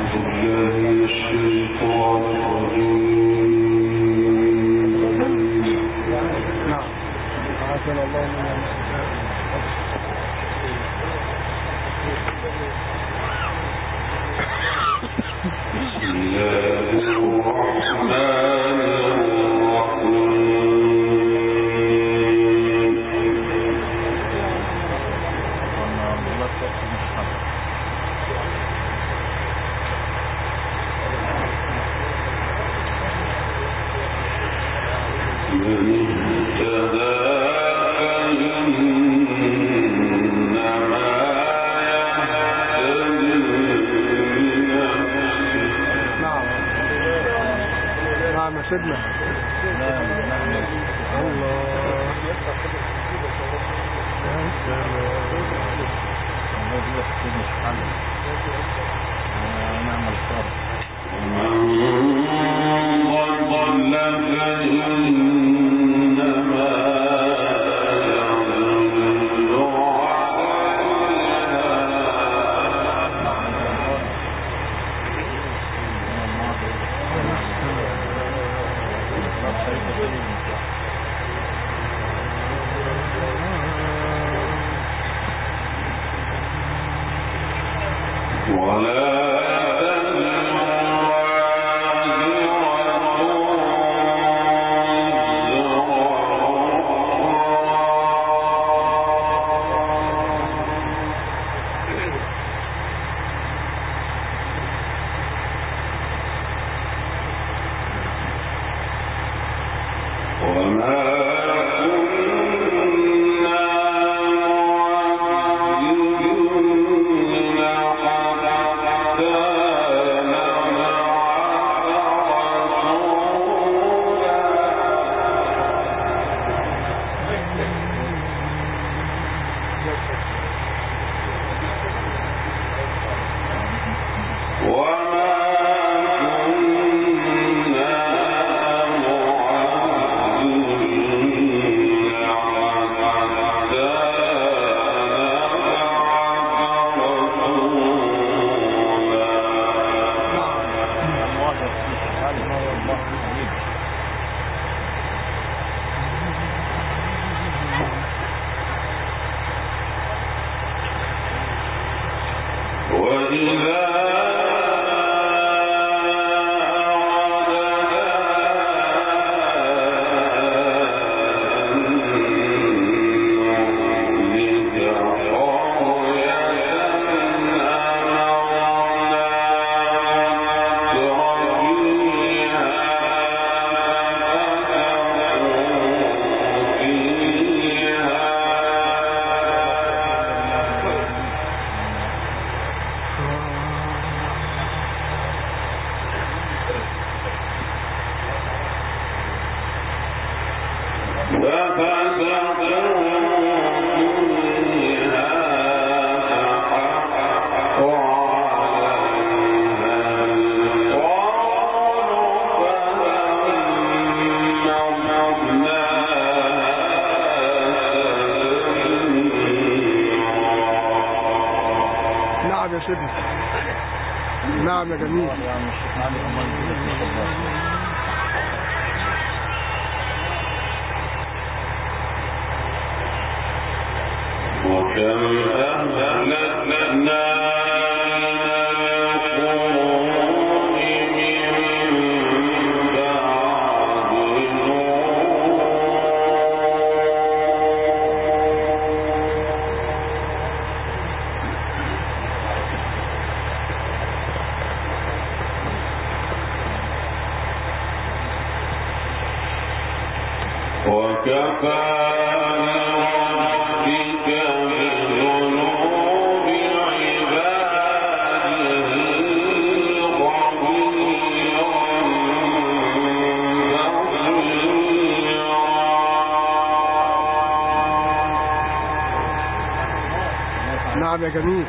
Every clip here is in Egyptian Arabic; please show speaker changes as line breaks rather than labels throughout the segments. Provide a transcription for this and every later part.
جميل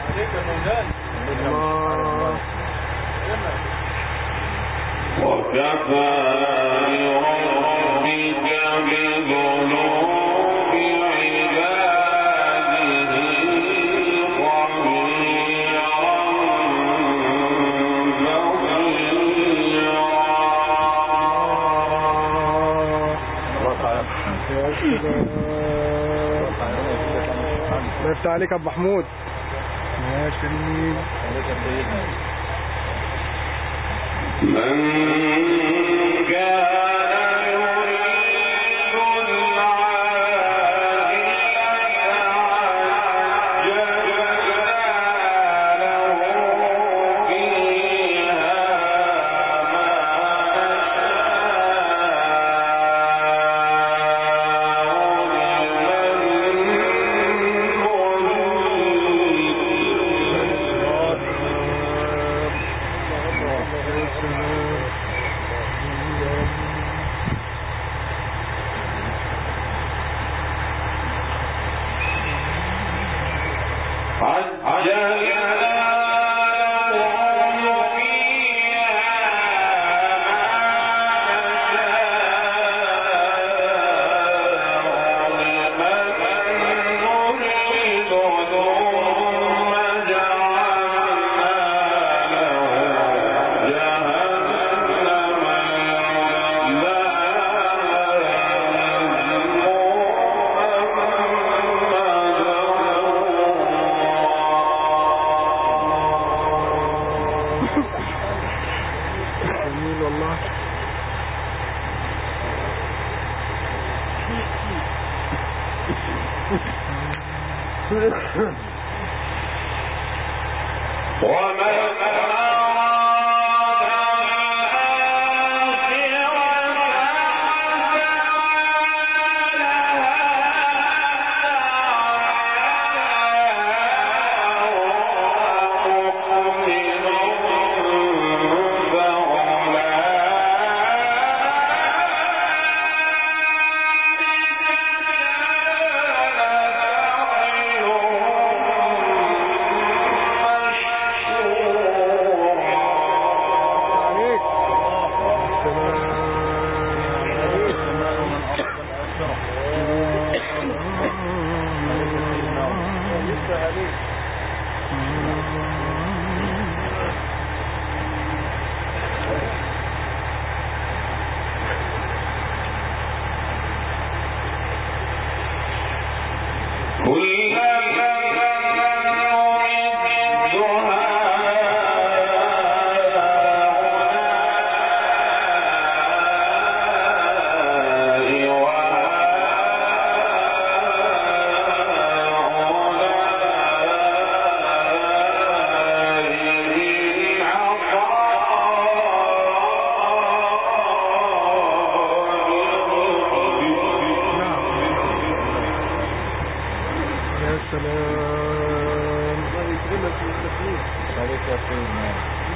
الله وكفى الله يفتح عليك يا ابو محمود ماشي
من كان يريد العاجلة عجلنا له فيها ما
جميل والله عليك يا سلام الله يكرمك ويستفيد
عليك يا سيدنا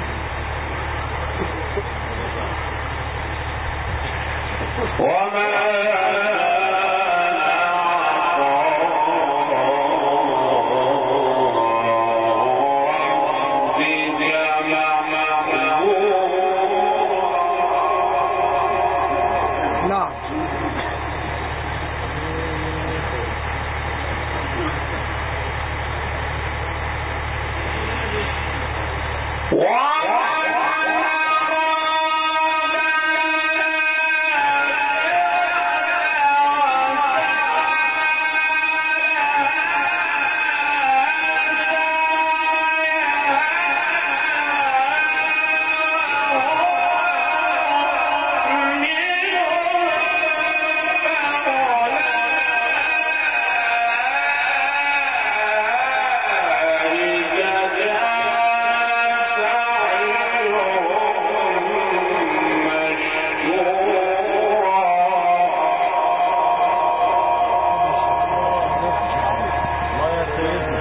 نعم
الله يا سيدنا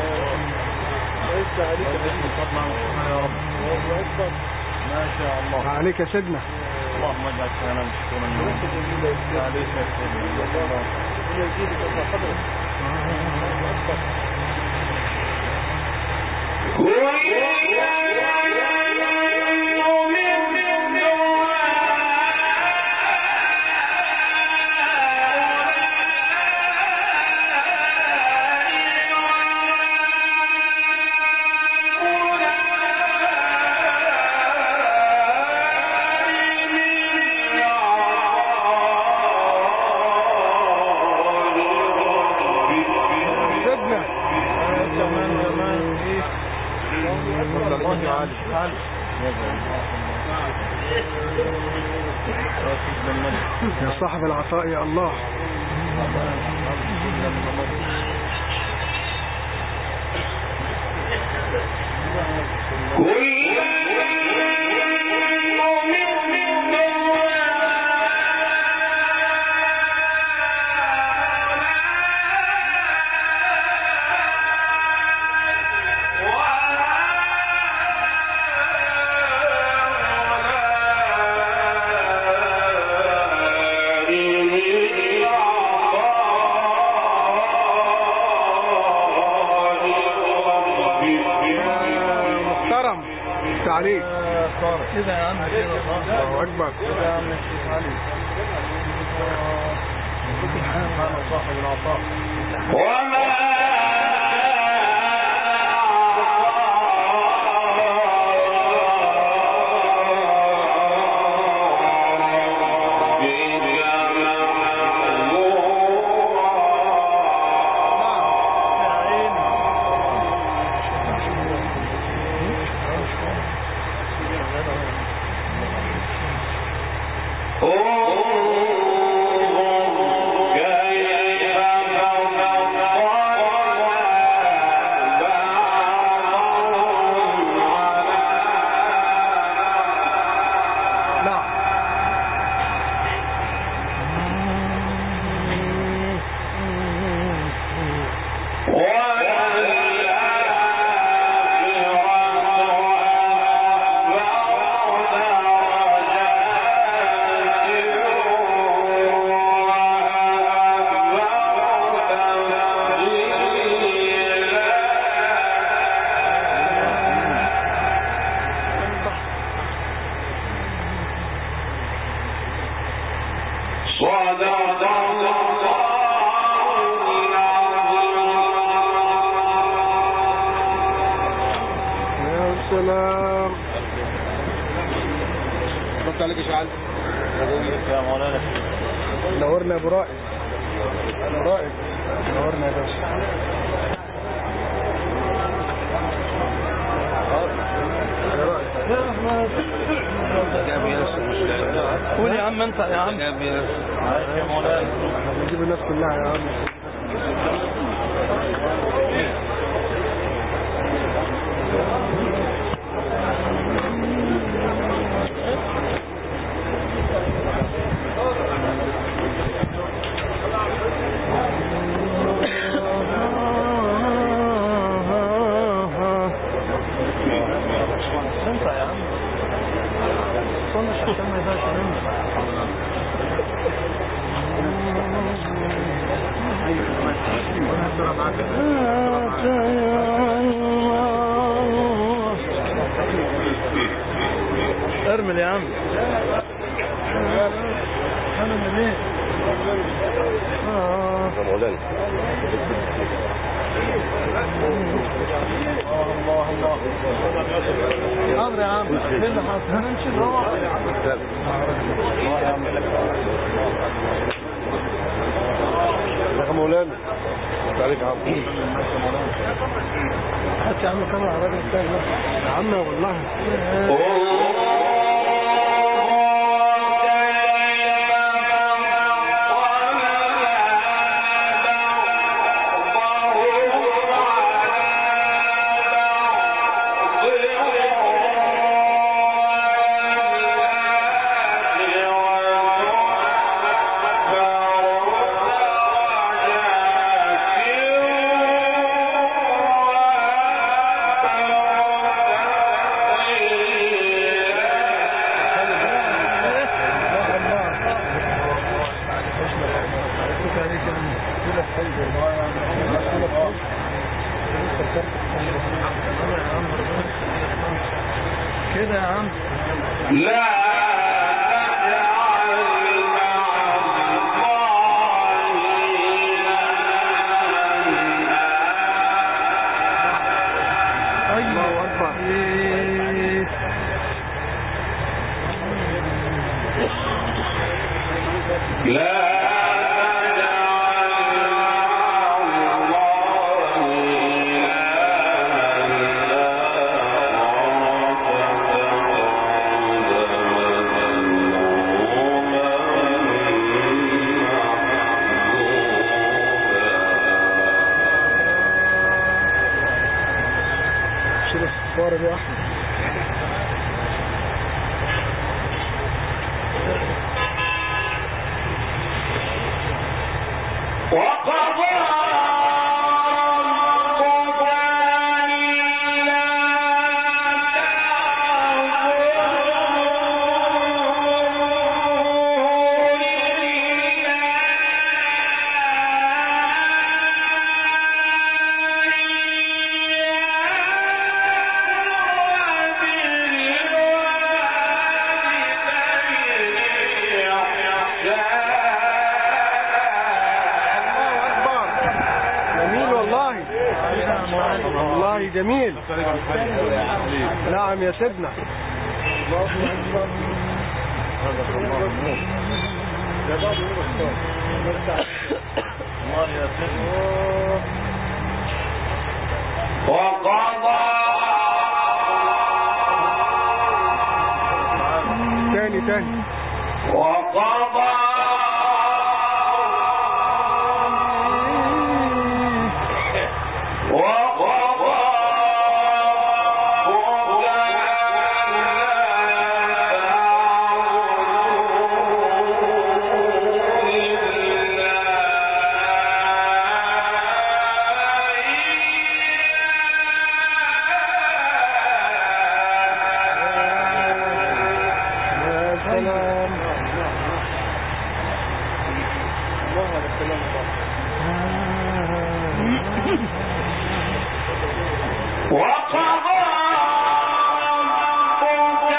ليس عليك
ويجزيك فضلا وشكرا يا رب
الله أكبر
ما شاء الله
عليك يا سيدنا
اللهم اجعل كلامنا شكرا لك عليك يا سيدنا الله
يزيدك الله قدرك الله أكبر سيدنا
يا صاحب العطاء يا الله يا محترم تعليق
كده يا عم كده
الله اكبر
كده يا عم الشيخ علي سبحان صاحب العطاء يا عيني
نعم يا سلام
رد عليك يا شعال
يا مولانا
نورنا يا ابو رائد ابو رائد نورنا يا باشا
قول يا عم انت يا عم يا مولانا
احنا بنجيب الناس كلها يا عم
انت يا عم صنش عشان ما يزعلش منك ارمل يا عم انا اللي ليه آه.
مولانا
الله الله حاضر يا عم ايه اللي حاصل هنمشي نروح
يا مولانا رد عليك يا عم
هات يا عم كاميرا على الراجل التاني ده يا عم والله
كده يا عم
الله اكبر
إيه.
لا
جميل نعم يا سيدنا
الله يا سيدنا
وقضى
تاني تاني
وقضى وقضى ربك
يا سلام
الله على السلام طبعا
وقضى ربك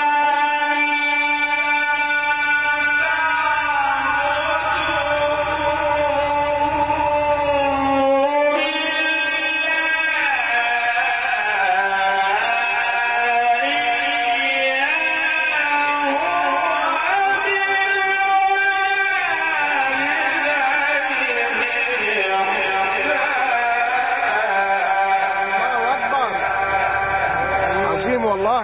الله أكبر عظيم والله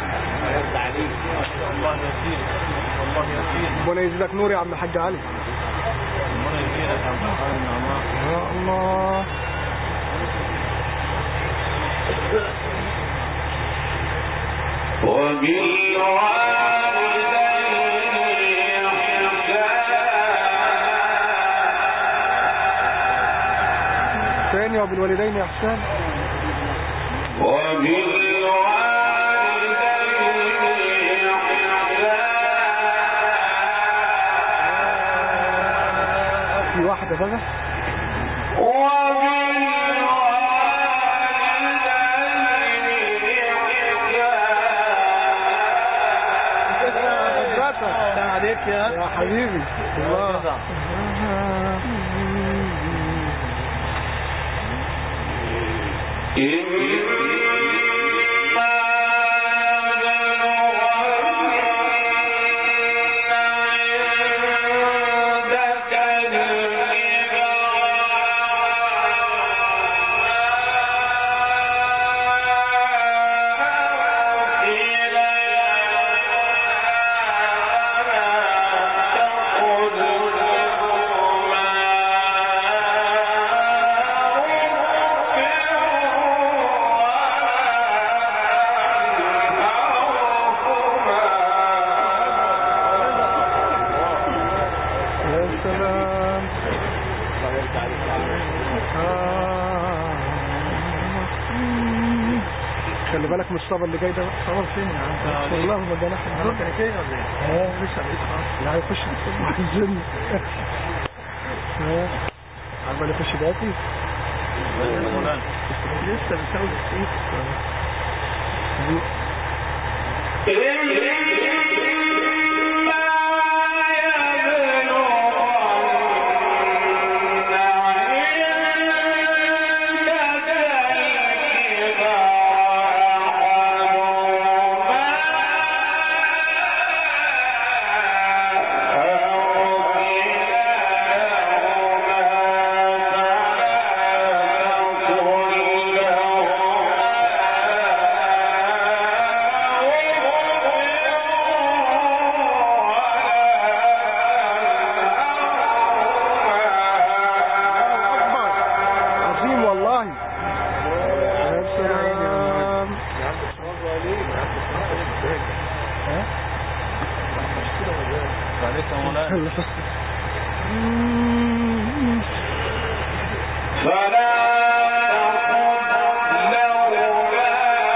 الله يسير الله يسير
ربنا يزيدك نور يا عم الحاج علي
ربنا يسيرك يا عبد الحليم النعمان
يا الله
وبالوالدين إحسانا
تاني وبالوالدين إحسان
وبالوالدين إحسانا
في واحدة بقى
عليك يا
يا حبيبي الله يا سلام آه. خلي بالك من الصبر اللي جاي ده بقى. صبر فين يا عم والله ما جناح النهارده
كان كده ولا ايه؟
اه لسه لا هيخش الجن اه عمال يخش دلوقتي
يا مولانا
لسه بيساوي كتير أكبر عظيم والله يا سلام ها؟
عليك يا مولانا
فلا تقل لهما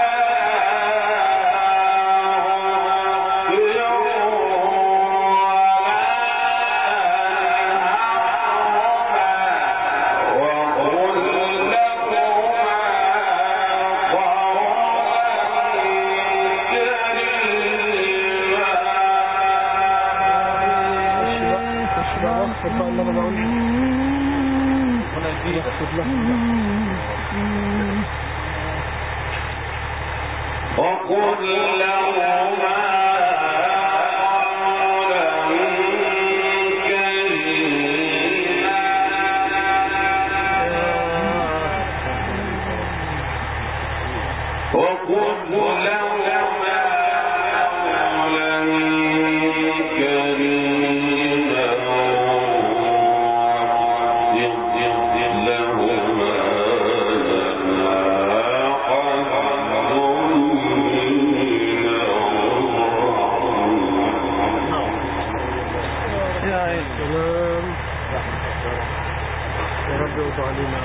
خش بقى خش بقى واخفض بقى اللي انا بقول
ربنا يزيدك
واخفض له
يا عين
سلام يا رب يرضى علينا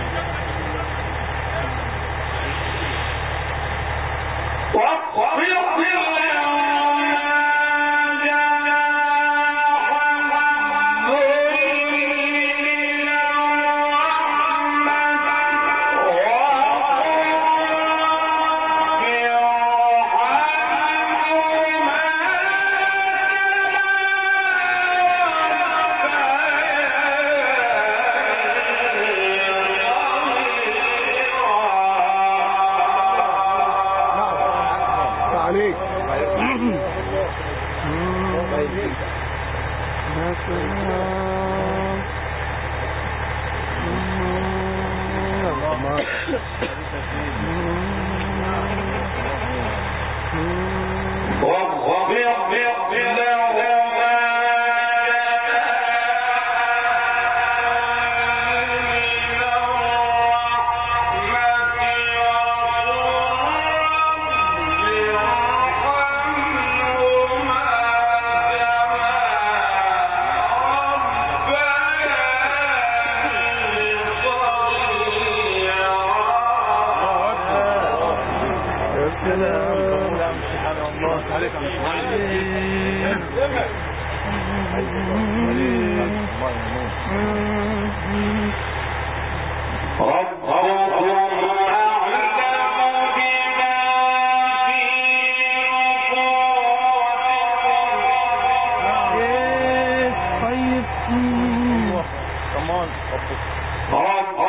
عليك يا سلام يا سلام
سبحان الله عليك يا مش
طيب
كمان ربك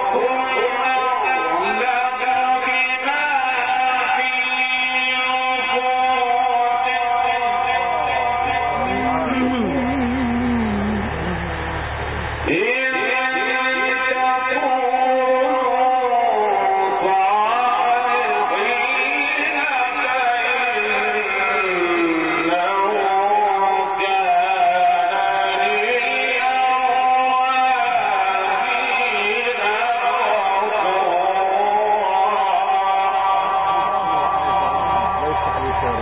الله يفتح عليك يا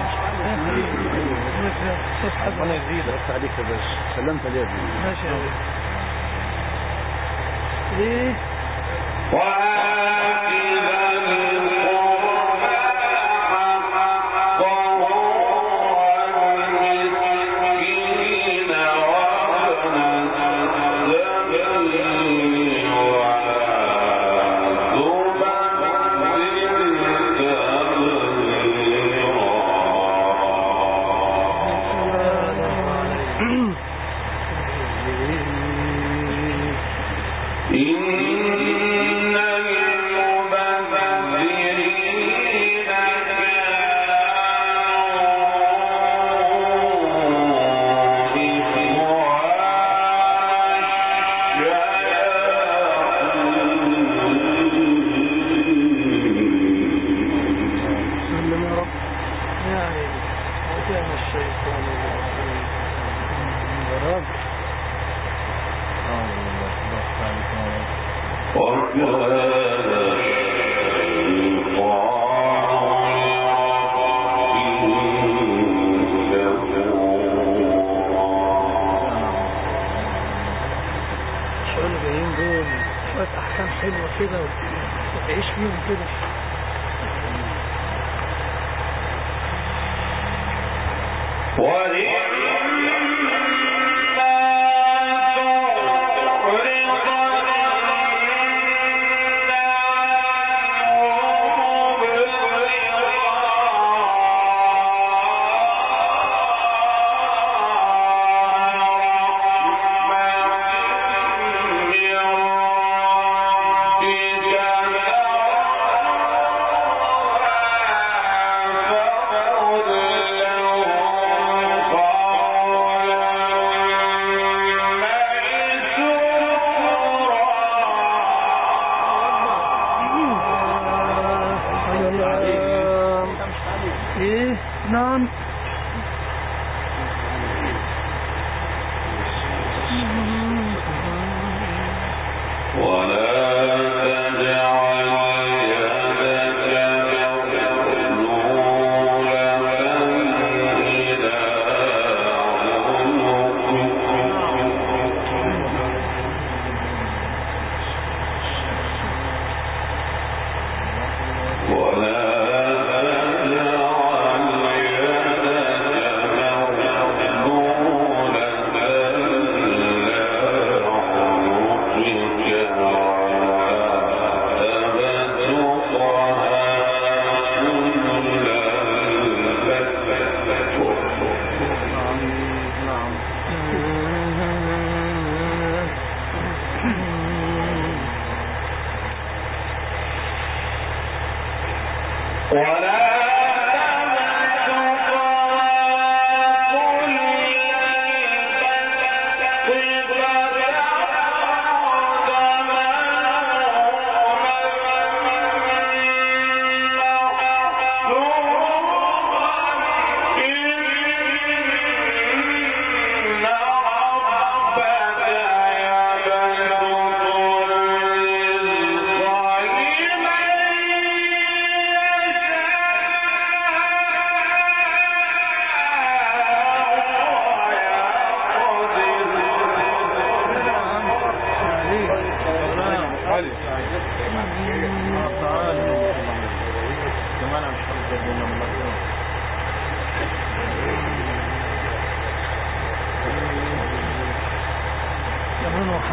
رب
ربنا يزيدك
يفتح عليك يا باشا سلمت عليك
ماشي يا ولد. ايه
إن المبذرين كانوا
سلم يا رب
يعني وكان الشيطان الرجيم.
يا رب
أعوذ بالله الله عليك يا رب.
وكان
شو اللي جايين دول شوية أحكام حلوة كده وتعيش فيهم كده
Yeah.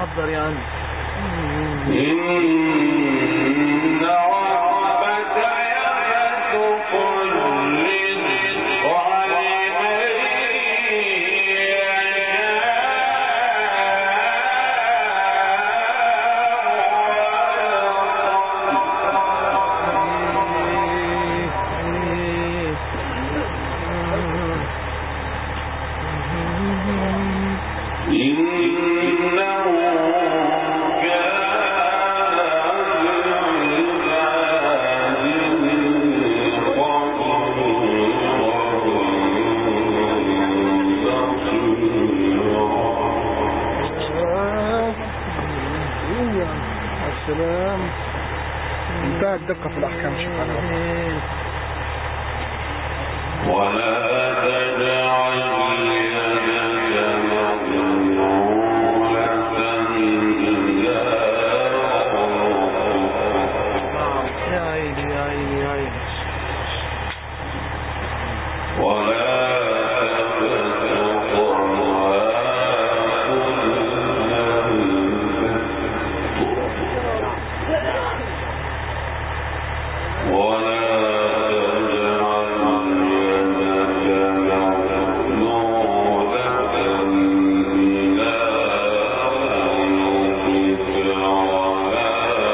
حضر يا عم
إن ربك يبسط الرزق لمن إنه
السلام انتهى الدقة في الأحكام سبحانه وتعالى
ولا تجعل يدك مغلولة إلى عنقك
يا عيني يا عيني يا عيني
ولا تبسطها كل ولا تجعل يدك مغلولة إلى عنقك ولا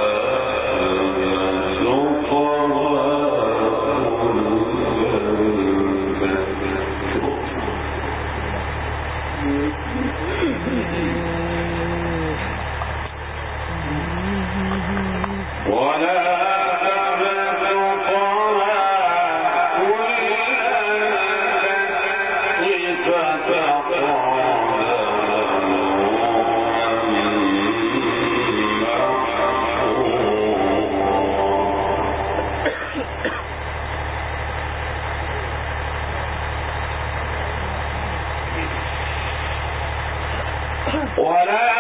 تبسطها كل ولا تبسطها كل البسط فتقعد محسورا ولا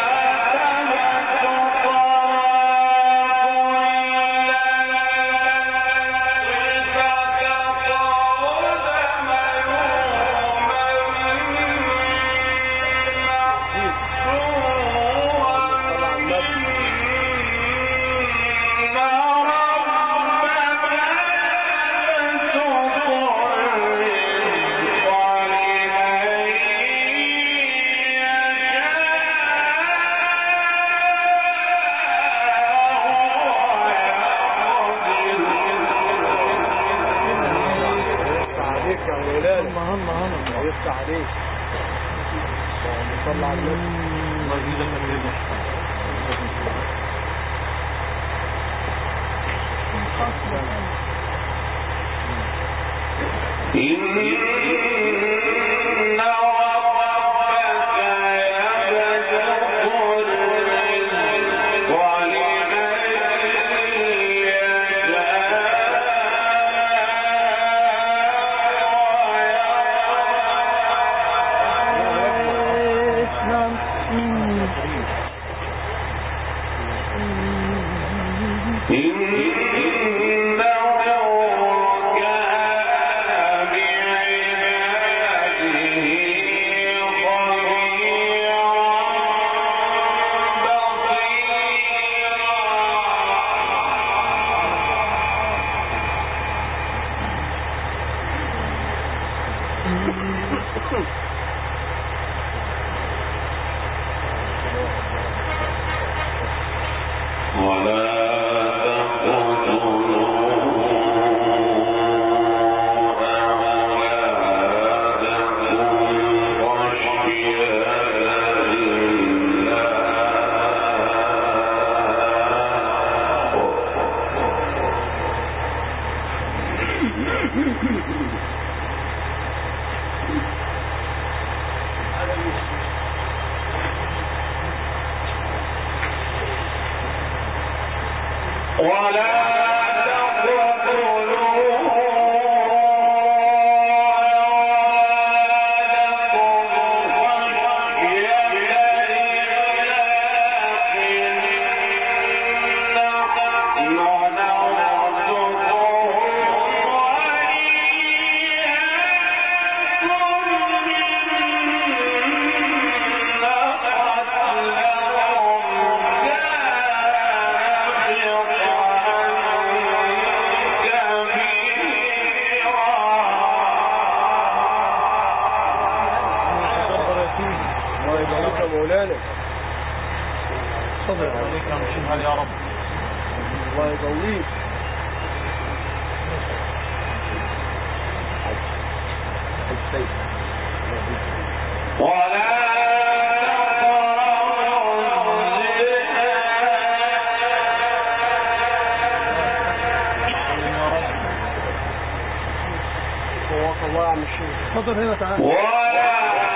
يفتح عليك يا مولانا
الله الله الله
يفتح عليك اللهم صل على النبي
إن ربك يبسط الرزق لمن إنه كان بعباده
مولانا
اتفضل
عليك يا مشيها يا رب
الله يقويك
ولا
قواك الله يا عم الشيخ
اتفضل هنا تعالى
ولا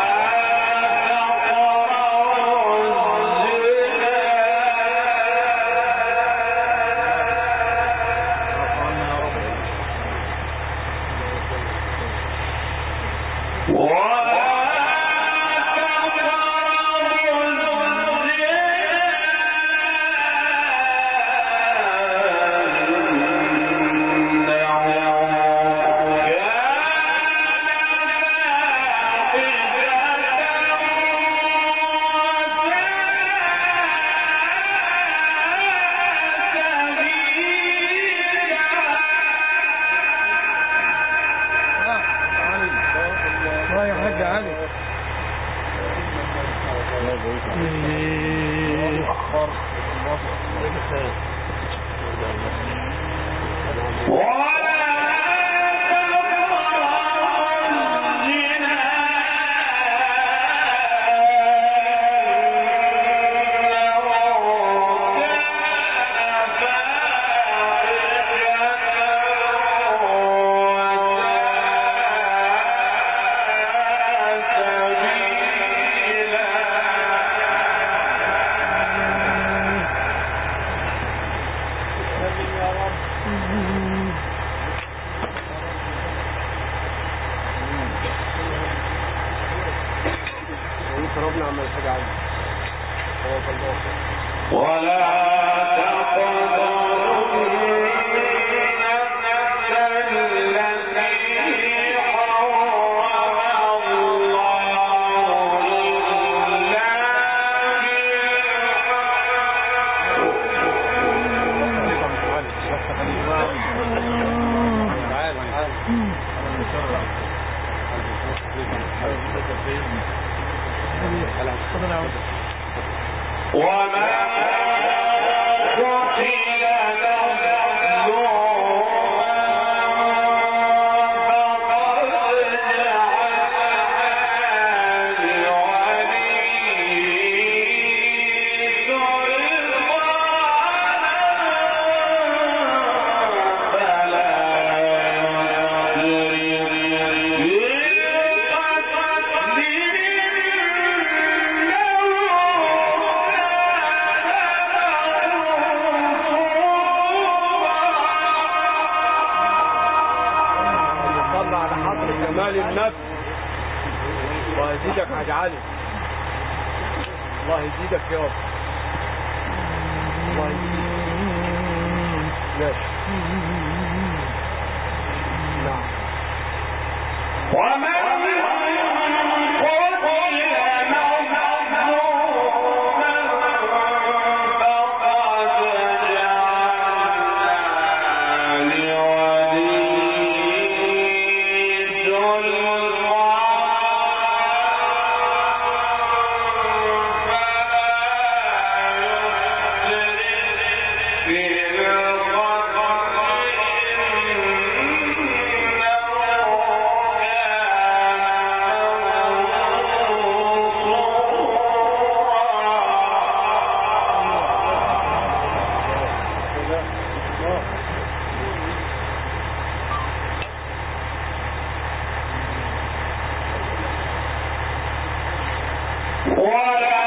الله يا حاج علي إيه.
وانت ربنا عم الحاج علي قواك الله
ولا تقتلوا النفس التي حرم الله إلا
اتفضل يا عم
وما قتل
صلى على حضر جمال النفس الله يزيدك يا حاج علي الله يزيدك يا رب الله يزيدك ماشي نعم
ومن قتل مظلوما فقد جعلنا لوليه ولا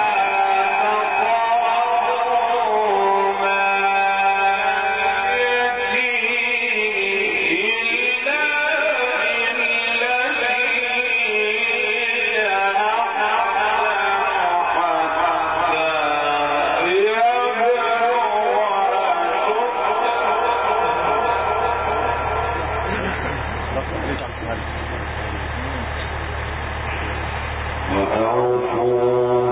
تقربوا مال اليتيم إلا بالتي هي أحسن حتى يبلغ أشده وأوفوا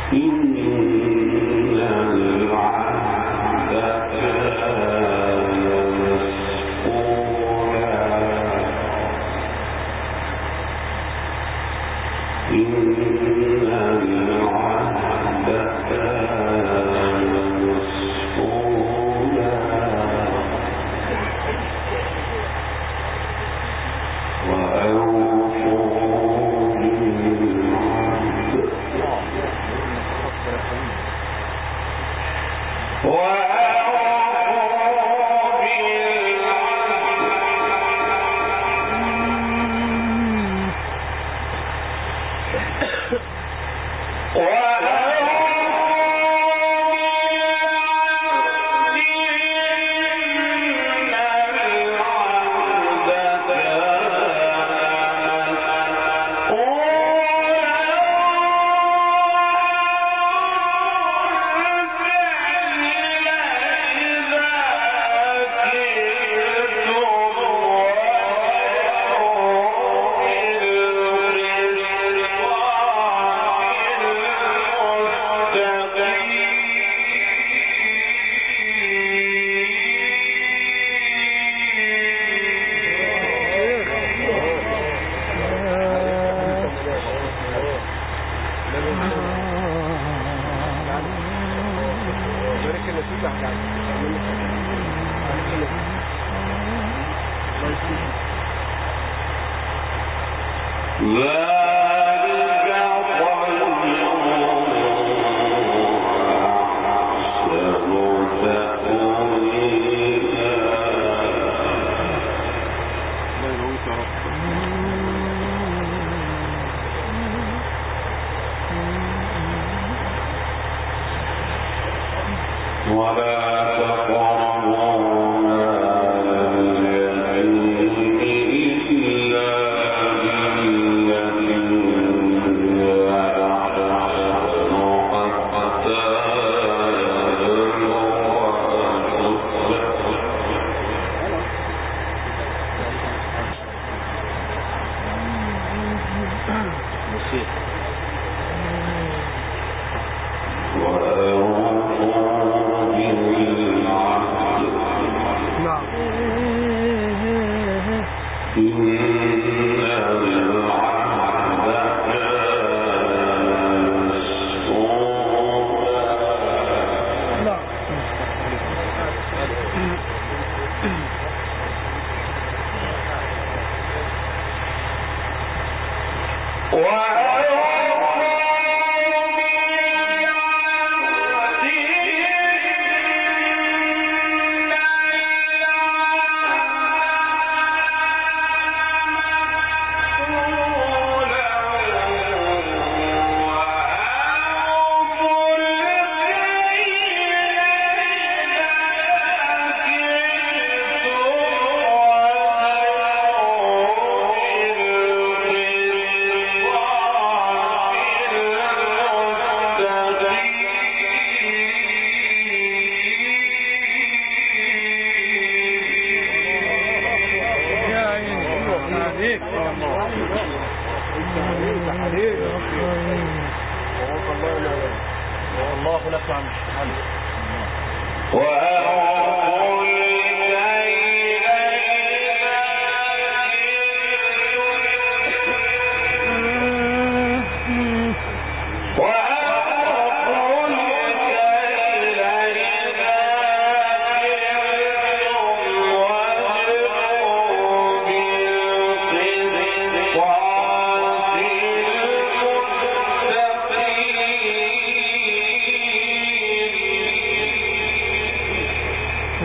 الْمُتَّقِينَ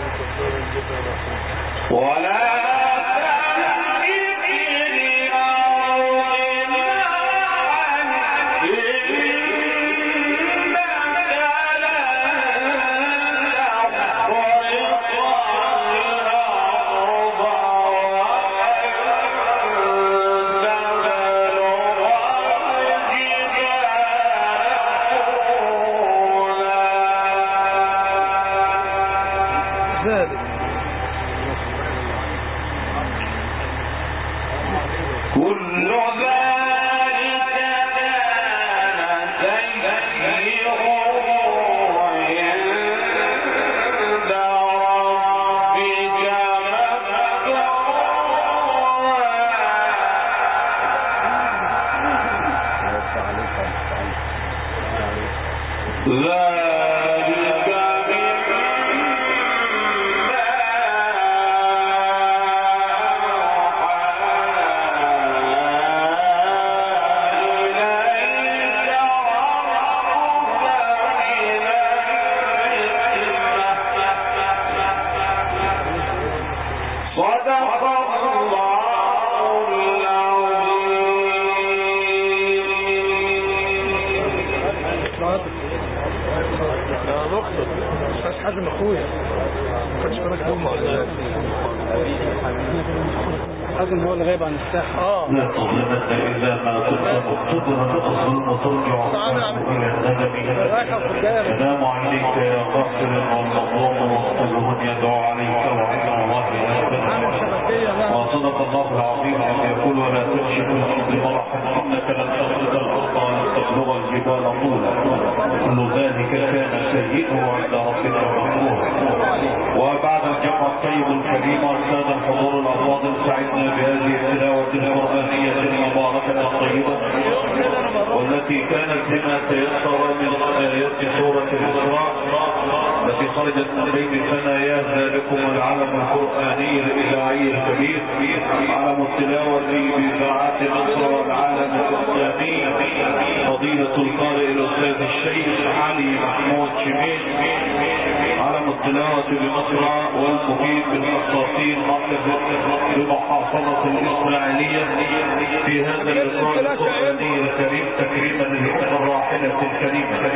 ولا
ذلك
كل ذلك كان سيئه عند ربك مكروها ذلك مما صدق الله
يا دكتور استاذ حازم اخويا ما كانش بالك امه ولا ايه حازم هو اللي غايب عن الساحه اه
لا تظلمن إذا ما كنت مقتدرا الظلم ترجع إلى الندم
رايحه وخدامه
سلام عليك يا غافل والمظلوم مصطلح يدعو عليك وعلى الله
عامل
أكبر
شبكيه بقى
وصدق الله العظيم أن يقول ولا تمشي في الأرض مرحا إنك لن تخرج الأرض ولن تبلغ الجبال طولا كل ذلك كان سيئه عند ربك مكروها وبعد الجمع الطيب الكريم والسادة الحضور الأفاضل سعدنا بهذه التلاوة القرآنية المباركة الطيبة والتي كانت بما تيسر من آيات سورة الإسراء التي خرجت من بين ثنايا ذلكم العلم القرآني الإذاعي الكبير علم التلاوة بإذاعات مصر والعالم الإسلامي فضيلة القارئ الأستاذ الشيخ علي محمود شميل علم التلاوة بمصر والمقيم بالقساطين بمحافظة الإسماعيلية في هذا اللقاء القرآني الكريم تكريما للأمة الراحلة الكريمة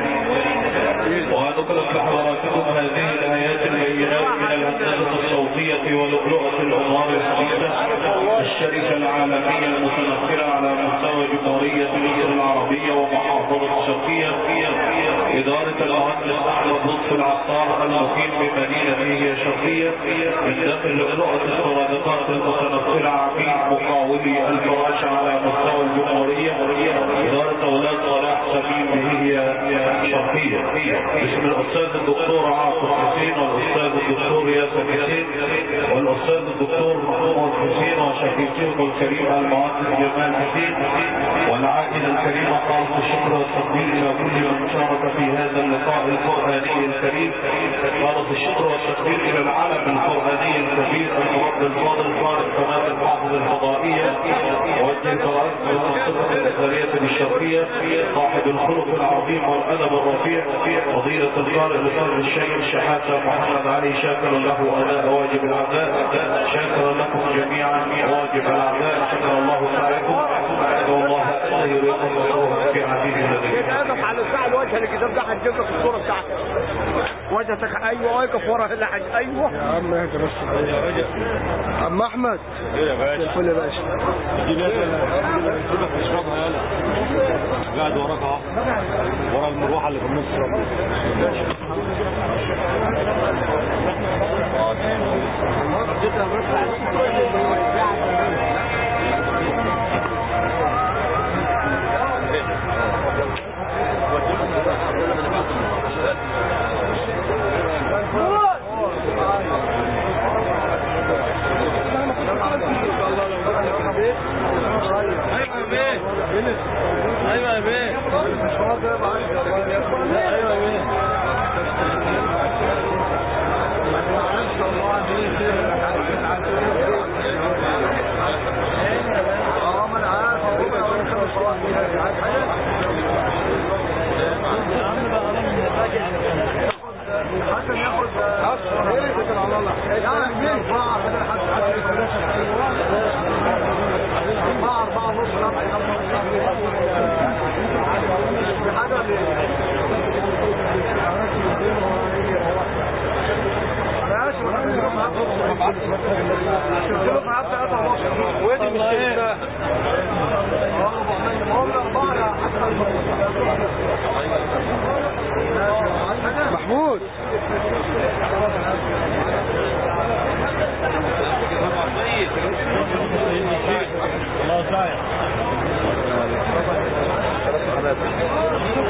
ونقلت لحضراتكم هذه الآيات البينات من الهندسة الصوتية ولؤلؤة الأنوار الحديثة الشركة العالمية المتنقلة على مستوى جمهورية مصر العربية ومحافظة الشرقية إدارة المهندس أحمد لطفي العطار المقيم بمدينة هي شرقية من داخل لؤلؤة السرادقات المتنقلة عميد مقاولي الفراش على مستوى الجمهورية إدارة أولاد صلاح سمين هي شرقية باسم الأستاذ الدكتور عاطف حسين والأستاذ الدكتور ياسر حسين والأستاذ الدكتور محمود حسين وشقيقهم الكريم المهندس جمال حسين والعائلة الكريمة خالص الشكر والتقدير إلى كل من شارك في هذا اللقاء القرآني الكريم خالص الشكر والتقدير إلى العالم القرآني الكبير المرد الفاضل طارق قناة الحافظ الفضائية وجه فرائض المنطقة الإسلامية بالشرقية صاحب الخلق العظيم والأدب الرفيع فضيلة القارئ الأستاذ الشيخ شحاتة محمد علي شاكر له أداء واجب الأعداء شاكر لكم جميعا واجب الأعداء شكر الله سعيكم أدعو الله أن يريكم وصوه في عزيز لديه
اقف على الساعة الوجه الكتاب ده هتجيب لك الصورة بتاعتك وجهتك ايوه واقف ورا اللي حاج ايوه
يا عم اهدى بس عم احمد
ايه يا باشا
الفل يا باشا
دي ناس سيبك تشربها يلا قاعد وراك اهو ورا المروحه اللي في النص
ايوه يا بيه ايوه يا بيه
أربعة أربعة أربعة ونص حاجة ولا إيه؟ ماشي ولا شفت له معاه ثلاثة ونص
ودي مش شايفها
هم أربعة يا حسن
محمود
الله